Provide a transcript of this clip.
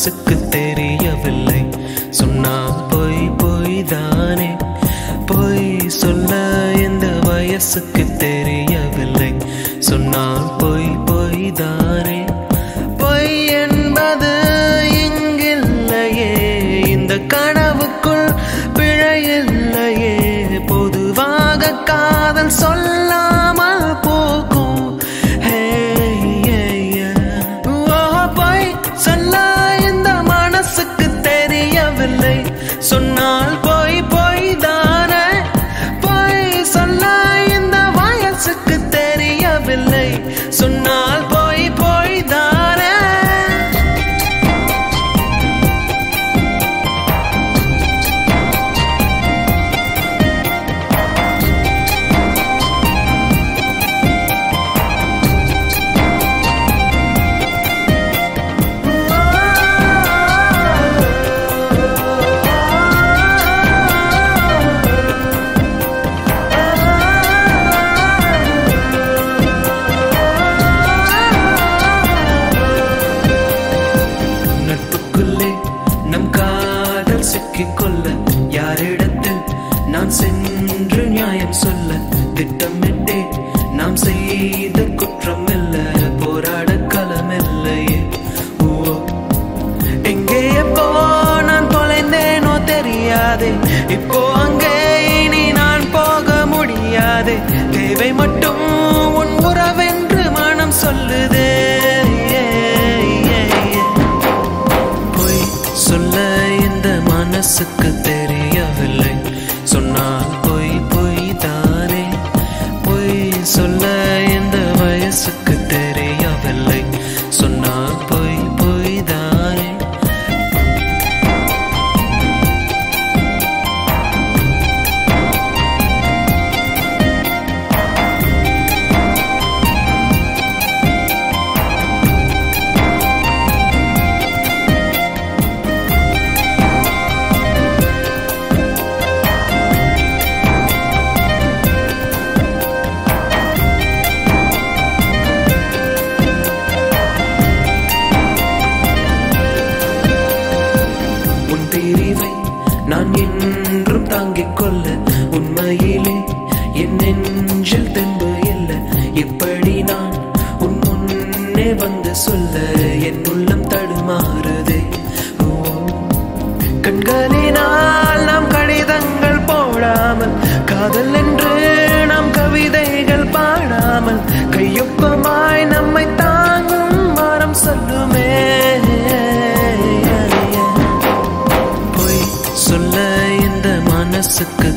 மனசுக்கு தெரியவில்லை சொன்னால் பொய் பொய் தானே பொய் சொல்ல இந்த வயசுக்கு தெரியவில்லை சொன்னால் பொய் பொய் தானே பொய் என்பது இங்கில்லையே இந்த கனவுக்குள் பிழையில்லையே பொதுவாக காதல் சொல்லாமல் போகும் ஹே, ஏ, ஏ. ஓ, பொய் சொல்ல இந்த மனசுக்கு தெரியவில்லை சொன்னால் பொய் பொய் தானே பொய் சொல்ல இந்த வயசுக்கு தெரியவில்லை சொன்னால் பொய் பொய் தானே நட்புக்குள்ளே நம் காதல் சிக்கிக் கொள்ள யாரிடத்தில் நான் சென்று நியாயம் சொல்ல திட்டமிட்டே நாம் செய்த குற்றம் இல்ல போராட களமில்லையே ஓ எங்கே எப்போ நான் தொலைந்தேனோ தெரியாதே இப்போ அங்கே இனி நான் போக முடியாதே தேவை மட்டும் உன் உறவென்று மனம் சொல்லுதே பொய் சொல்ல இந்த மனசுக்கு தெரியவில்லை சொன்னால் பொய் பொய் தானே பொய் சொல்ல இந்த வயசுக்கு தெரியவில்லை சொன்னால் பொய் பொய் தானே உன் பிரிவை நான் என்றும் தாங்கிக் கொள்ள உண்மையிலே என் நெஞ்சில் தெம்பு இல்லை இப்படி நான் உன் முன்னே வந்து சொல்ல என் உள்ளம் தடுமாறுதே ஓ கண்களினால் நாம் கடிதங்கள் போடாமல் காதல் என்று நாம் கவிதைகள் பாடாமல் கையொப்பமாய் நம்மை தாங்கும் மரம் சொல்லுமே பொய் சொல்ல இந்த மனசுக்கு